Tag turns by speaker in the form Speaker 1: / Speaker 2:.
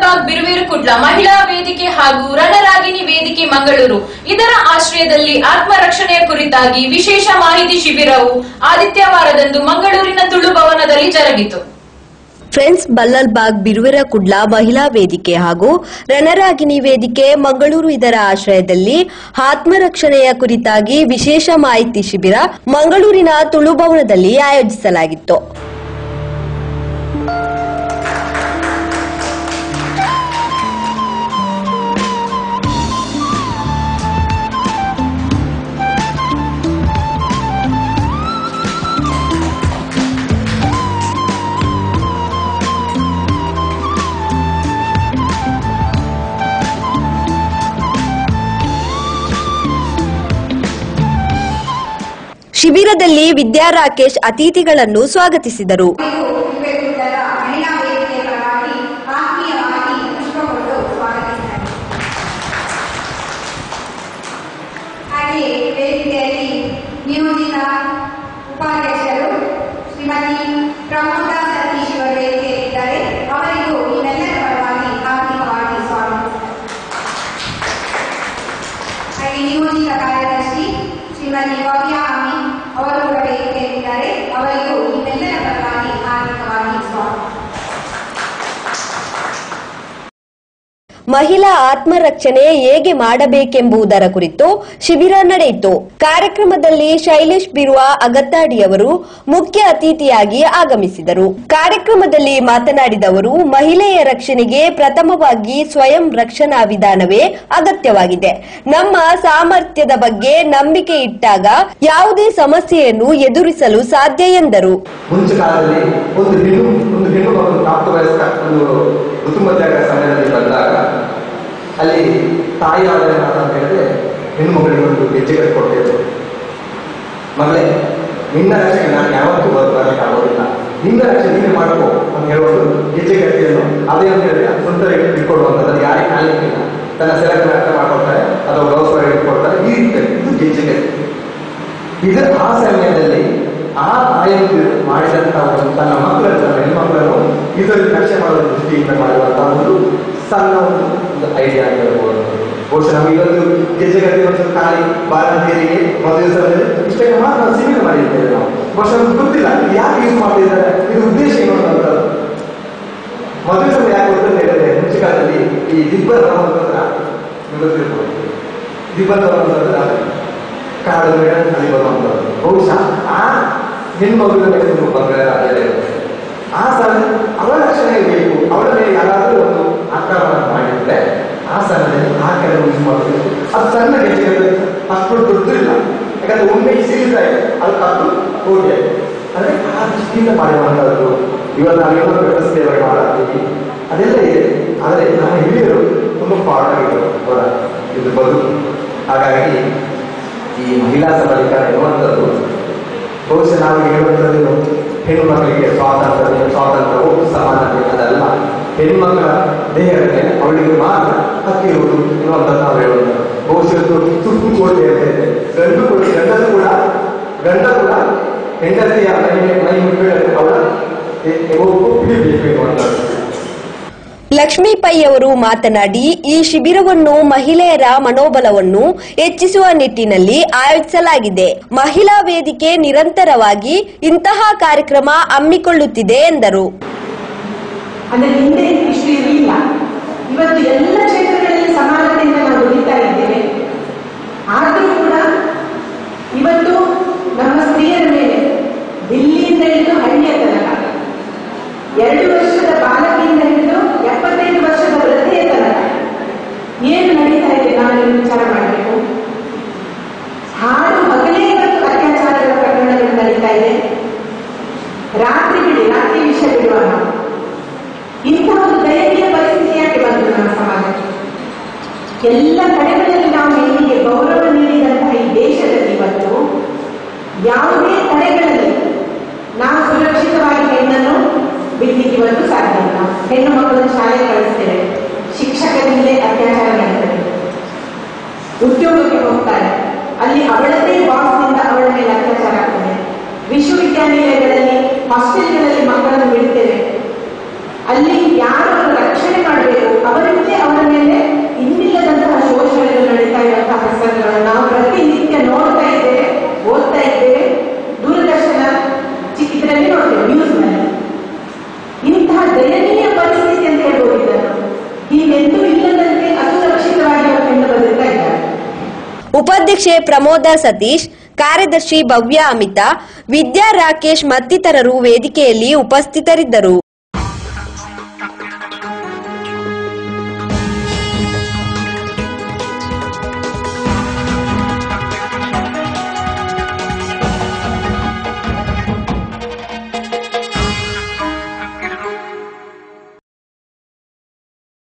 Speaker 1: ಬಾಗ್ ಬಿರುವೇರು ಕುಡ್ಲ ಮಹಿಳಾ ವೇದಿಕೆ ಹಾಗೂ ರಣರಾಗಿಣಿ ವೇದಿಕೆ ಮಂಗಳೂರು ಇದರ ಆಶ್ರಯದಲ್ಲಿ ಆತ್ಮರಕ್ಷಣೆಯ ಕುರಿತಾಗಿ ವಿಶೇಷ ಮಾಹಿತಿ ಶಿಬಿರವು ಆದಿತ್ಯವಾರದಂದು ಮಂಗಳೂರಿನ ತುಳು ಭವನದಲ್ಲಿ ಜರುಗಿತು
Speaker 2: ಫ್ರೆಂಡ್ಸ್ ಬಲ್ಲಲ್ಬಾಗ್ ಬಿರುವೆರ ಕುಡ್ಲ ಮಹಿಳಾ ವೇದಿಕೆ ಹಾಗೂ ರಣರಾಗಿಣಿ ವೇದಿಕೆ ಮಂಗಳೂರು ಇದರ ಆಶ್ರಯದಲ್ಲಿ ಆತ್ಮರಕ್ಷಣೆಯ ಕುರಿತಾಗಿ ವಿಶೇಷ ಮಾಹಿತಿ ಶಿಬಿರ ಮಂಗಳೂರಿನ ತುಳು ಭವನದಲ್ಲಿ ಆಯೋಜಿಸಲಾಗಿತ್ತು ಶಿಬಿರದಲ್ಲಿ ವಿದ್ಯಾ ರಾಕೇಶ್ ಅತಿಥಿಗಳನ್ನು ಸ್ವಾಗತಿಸಿದರು
Speaker 3: ವಿವೇಕುದ್ದರ ಮಹಿಳಾ ವೇದಿಕೆಯ ಪರವಾಗಿ ಆತ್ಮೀಯವಾಗಿ ಪುಷ್ಪಕೊಂಡು ಸ್ವಾಗತಿಸಿದ್ದಾರೆ ಹಾಗೆಯೇ ವೇದಿಕೆಯಲ್ಲಿ ನಿಯೋಜಿತ ಉಪಾಧ್ಯಕ್ಷರು ಶ್ರೀಮತಿ ಪ್ರಮೋದ ಸತೀಶ್ ಅವರು ವೇದಿಕೆಯಲ್ಲಿದ್ದಾರೆ ಅವರಿಗೂ ನಿಮ್ಮೆಲ್ಲರ ಪರವಾಗಿ ಆತ್ಮೀಯವಾಗಿ ಸ್ವಾಗತಿಸಿದ್ದಾರೆ ಹಾಗೆ ನಿಯೋಜಿತ ಕಾರ್ಯದರ್ಶಿ ಶ್ರೀಮತಿ ಭವ್ಯ ಅಮಿ ಅವರು ಕೂಡ ವೇದಿಕೆಯಲ್ಲಿದ್ದಾರೆ ಅವರಿಗೂ ನಿಮ್ಮೆಲ್ಲರ ಪರವಾಗಿ ಆರ್ಥಿಕವಾಗಿ ಸ್ವಾಗತ
Speaker 2: ಮಹಿಳಾ ಆತ್ಮರಕ್ಷಣೆ ಹೇಗೆ ಮಾಡಬೇಕೆಂಬುದರ ಕುರಿತು ಶಿಬಿರ ನಡೆಯಿತು ಕಾರ್ಯಕ್ರಮದಲ್ಲಿ ಶೈಲೇಶ್ ಬಿರುವ ಅಗತ್ತಾಡಿಯವರು ಮುಖ್ಯ ಅತಿಥಿಯಾಗಿ ಆಗಮಿಸಿದರು ಕಾರ್ಯಕ್ರಮದಲ್ಲಿ ಮಾತನಾಡಿದ ಅವರು ಮಹಿಳೆಯ ರಕ್ಷಣೆಗೆ ಪ್ರಥಮವಾಗಿ ಸ್ವಯಂ ರಕ್ಷಣಾ ವಿಧಾನವೇ ಅಗತ್ಯವಾಗಿದೆ ನಮ್ಮ ಸಾಮರ್ಥ್ಯದ ಬಗ್ಗೆ ನಂಬಿಕೆ ಇಟ್ಟಾಗ ಯಾವುದೇ ಸಮಸ್ಯೆಯನ್ನು ಎದುರಿಸಲು ಸಾಧ್ಯ ಎಂದರು
Speaker 4: ಮುಂಚೆ ಕಾಲದಲ್ಲಿ ಒಂದು ಹೆಣ್ಣು ಒಂದು ಹೆಣ್ಣು ಮಗು ಪ್ರಾಪ್ತವಯಸ್ಕ ಒಂದು ಋತುಮಧ್ಯಾಗ ಸಮಯದಲ್ಲಿ ಬಂದಾಗ ಅಲ್ಲಿ ತಾಯಿ ಆದ್ರೆ ಅಂತ ಹೇಳಿದ್ರೆ ಹೆಣ್ಣು ಮಗಳಿಗೆ ಒಂದು ಹೆಜ್ಜೆ ಕಟ್ಟಿ ಕೊಡ್ತಿದ್ರು ಮಗಳೇ ನಿನ್ನ ರಕ್ಷಣೆ ನಾನು ಯಾವತ್ತೂ ಬರಲಿಕ್ಕೆ ಆಗೋದಿಲ್ಲ ನಿನ್ನ ರಕ್ಷಣೆ ನೀನೇ ಮಾಡ್ಕೋ ಅಂತ ಹೇಳೋದು ಹೆಜ್ಜೆ ಕಟ್ಟಿಯನ್ನು ಅದೇ ಅಂತ ಹೇಳಿದ್ರೆ ಸ್ವಂತ ಇಟ್ಕೊಳ್ಳುವಂಥದ್ದು ಅದು ಯಾರಿಗೆ ಕಾಲಿಕ್ಕಿಲ್ಲ ತನ್ನ ಸೆಲೆಕ್ಟ್ ಅರ್ಥ ಮಾಡ್ಕೊಳ್ತಾರೆ ಅಥವಾ ಬ್ಲೌಸ್ ಒಳಗೆ ಇಟ್ಕೊಳ್ತಾರೆ ಈ ರೀತಿ ಇದು ಹೆಜ್ಜೆ ಕಟ್ಟಿ ಇದು ಆ ಸಮಯದಲ್ಲಿ ಆ ತಾಯಿಯಂದು ಮಾಡಿದಂತ ಒಂದು ತನ್ನ ಮಕ್ಕಳನ್ನು ತನ್ನ ಹೆಣ್ಮಕ್ಕಳನ್ನು ಇದರಲ್ಲಿ ರಕ್ಷಣೆ ಮಾಡುವ ದೃಷ್ಟಿಯಿಂದ ಮಾಡಿರುವಂತಹ ಒಂದು ಸಣ್ಣ ಒಂದು ಒಂದು ಐಡಿಯಾ ಆಗಿರಬಹುದು ಬಹುಶಃ ನಮಗೆ ಇದೊಂದು ಗೆಜ್ಜೆಗಟ್ಟಿ ಒಂದು ಖಾಲಿ ಬಾಲಕಿಯರಿಗೆ ಮದುವೆ ಸಮಯದಲ್ಲಿ ಇಷ್ಟಕ್ಕೆ ಮಾತ್ರ ನಾವು ಸೀಮಿತ ಮಾಡಿರ್ತೇವೆ ನಾವು ಬಹುಶಃ ನಮ್ಗೆ ಗೊತ್ತಿಲ್ಲ ಇದು ಯಾಕೆ ಯೂಸ್ ಮಾಡ್ತಿದ್ದಾರೆ ಇದು ಉದ್ದೇಶ ಏನು ಅನ್ನೋಂಥದ್ದು ಮದುವೆ ಸಮಯ ಯಾಕೆ ಗೊತ್ತಂತ ಹೇಳಿದ್ರೆ ಮುಂಚೆ ಕಾಲದಲ್ಲಿ ಈ ದಿಬ್ಬರ ಅನ್ನೋಂಥದ್ರ ನಿಮ್ಗೆ ಗೊತ್ತಿರ್ಬೋದು ದಿಬ್ಬರ ಅನ್ನೋಂಥದ್ರ ಕಾಡು ಬೇಡ ಅಲ್ಲಿ ಬರುವಂಥದ್ದು ಬಹುಶಃ ಆ ಹೆಣ್ಮಗುವಿನ ಮೇಲೆ ಒಂದು ಬಂಗಾರ ಅದೆಲ್ಲ ಇರುತ್ತೆ ಆ ಸಲ ಅವಳ ರಕ್ಷಣೆ ಬೇಕು ಅವಳ ಮೇಲೆ ಯಾರಾದರೂ ಒಂದು ಆಕ್ರಮಣ ಮಾಡಿದ್ರೆ ಆ ಸಮಯದಲ್ಲಿ ಆ ಕೆಲವು ಯೂಸ್ ಮಾಡಬೇಕು ಅದು ಸಣ್ಣ ಗೆಜ್ಜೆ ಅಷ್ಟು ದೊಡ್ಡದಿಲ್ಲ ಯಾಕಂದ್ರೆ ಒಮ್ಮೆ ಸೀರಿದ್ರೆ ಅದು ಕಟ್ಟು ಹೋಗಿ ಅಂದ್ರೆ ಆ ದೃಷ್ಟಿಯಿಂದ ಮಾಡಿರುವಂಥದ್ದು ಇವತ್ತು ನಾವೇನೋ ವ್ಯವಸ್ಥೆ ಮಾಡತ್ತೀವಿ ಅದೆಲ್ಲ ಇದೆ ಆದರೆ ನಮ್ಮ ಹಿರಿಯರು ತುಂಬ ಪಾಡಾಗಿದ್ರು ಅವರ ಇದು ಬದುಕು ಹಾಗಾಗಿ ಈ ಮಹಿಳಾ ಸಬಲೀಕರಣ ಎನ್ನುವಂಥದ್ದು ಬಹುಶಃ ನಾವು ಹೇಳುವಂಥದ್ದು ಹೆಣ್ಣು ಮಕ್ಕಳಿಗೆ ಸ್ವಾತಂತ್ರ್ಯ ಸ್ವಾತಂತ್ರ್ಯ ಒಟ್ಟು ಸಮಾನತೆ ಅದಲ್ಲ ಹೆಣ್ಮಕ್ಕಳ ದೇಹದ ಮೇಲೆ ಅವಳಿಗೆ ಮಾತ್ರ ಹಕ್ಕಿರುವುದು ಎನ್ನುವಂಥದ್ದು ನಾವು ಹೇಳುವಂಥದ್ದು ಬಹುಶಃ ಇದು ಸುಟ್ಟು ಕೋಟೆ ಅಂತ ಇದೆ ಗಂಡು ಕೂಡ ಗಂಡನು ಕೂಡ ಗಂಡ ಕೂಡ ಹೆಂಡತಿಯ ಮೈ ಮೈ ಮುಟ್ಟಿದರೆ ಅವಳ ಒಪ್ಪಿಗೆ ಬೇಕು ಎನ್ನುವಂಥದ್ದು
Speaker 2: ಲಕ್ಷ್ಮೀ ಪೈ ಅವರು ಮಾತನಾಡಿ ಈ ಶಿಬಿರವನ್ನು ಮಹಿಳೆಯರ ಮನೋಬಲವನ್ನು ಹೆಚ್ಚಿಸುವ ನಿಟ್ಟಿನಲ್ಲಿ ಆಯೋಜಿಸಲಾಗಿದೆ ಮಹಿಳಾ ವೇದಿಕೆ ನಿರಂತರವಾಗಿ ಇಂತಹ ಕಾರ್ಯಕ್ರಮ ಹಮ್ಮಿಕೊಳ್ಳುತ್ತಿದೆ ಎಂದರು
Speaker 5: ಅಂದ್ರೆ ಹಿಂದೆ ಇಷ್ಟು ಇರಲಿಲ್ಲ ಇವತ್ತು ಎಲ್ಲ ಕ್ಷೇತ್ರಗಳಲ್ಲಿ ಸಮಾನತೆಯಿಂದ ನಾವು ದುಡಿತಾ ಇದ್ದೇವೆ ಆದರೂ ಕೂಡ ಇವತ್ತು ನಮ್ಮ ಸ್ತ್ರೀಯರ ಮೇಲೆ ದಿಲ್ಲಿಯಿಂದ ಹಿಡಿದು ಹಳ್ಳಿಯ ತನಕ ಎರಡು ವರ್ಷದ ಬಾಲಕಿಯಿಂದ ಹಿಡಿದು ಎಪ್ಪತ್ತೈದು ವರ್ಷದ ವೃದ್ಧೆಯ ತನಕ ಏನು ನಡೀತಾ ಇದೆ ನಾವು ಇದನ್ನು ವಿಚಾರ ಮಾಡಬೇಕು ಹಾಡು ಹಗಲೇ ಇವತ್ತು ಅತ್ಯಾಚಾರಗಳ ಪ್ರಕರಣಗಳು ನಡೀತಾ ಇದೆ ರಾತ್ರಿ ಬಿಡಿ ರಾತ್ರಿ ವಿಷಯ ಬಿಡುವ ನಾವು ಇಂತಹ ಒಂದು ದಯನೀಯ ಪರಿಸ್ಥಿತಿ ಯಾಕೆ ಬಂತು ನಮ್ಮ ಸಮಾಜಕ್ಕೆ ಎಲ್ಲ ಕಡೆಗಳಲ್ಲಿ ನಾವು ಹೆಣ್ಣಿಗೆ ಗೌರವ ನೀಡಿದಂತಹ ಈ ದೇಶದಲ್ಲಿ ಇವತ್ತು ಯಾವುದೇ ಕಡೆಗಳಲ್ಲಿ ನಾವು ಸುರಕ್ಷಿತವಾಗಿ ಹೆಣ್ಣನ್ನು ಬಿಡ್ಲಿಕ್ಕೆ ಇವತ್ತು ಸಾಧ್ಯ ಇಲ್ಲ ಹೆಣ್ಣು ಮಕ್ಕಳನ್ನು ಶಾಲೆಗೆ ಕಳಿಸ್ತೇವೆ ಶಿಕ್ಷಕರಿಂದಲೇ ಅತ್ಯಾಚಾರ ನಡೀತದೆ ಉದ್ಯೋಗಕ್ಕೆ ಹೋಗ್ತಾರೆ ಅಲ್ಲಿ ಅವಳದೇ ಬಾಸ್ನಿಂದ ಅವಳ ಮೇಲೆ ಅತ್ಯಾಚಾರ ಆಗ್ತದೆ ವಿಶ್ವವಿದ್ಯಾನಿಲಯಗಳಲ್ಲಿ ಹಾಸ್ಟೆಲ್ಗಳಲ್ಲಿ ಮಕ್ಕಳನ್ನು ಬಿಡ್ತೇವೆ ಅಲ್ಲಿ ಯಾರು ಅವರ ರಕ್ಷಣೆ ಮಾಡಬೇಕು ಎಂದೂ ಇಲ್ಲದಂತೆ ಅಸುರಕ್ಷಿತವಾಗಿ ಅವರು ಹೆಣ್ಣು ಬದುಕ್ತಾ ಇದ್ದಾರೆ
Speaker 2: ಉಪಾಧ್ಯಕ್ಷೆ ಪ್ರಮೋದ ಸತೀಶ್ ಕಾರ್ಯದರ್ಶಿ ಭವ್ಯ ಅಮಿತಾ ವಿದ್ಯಾ ರಾಕೇಶ್ ಮತ್ತಿತರರು ವೇದಿಕೆಯಲ್ಲಿ ಉಪಸ್ಥಿತರಿದ್ದರು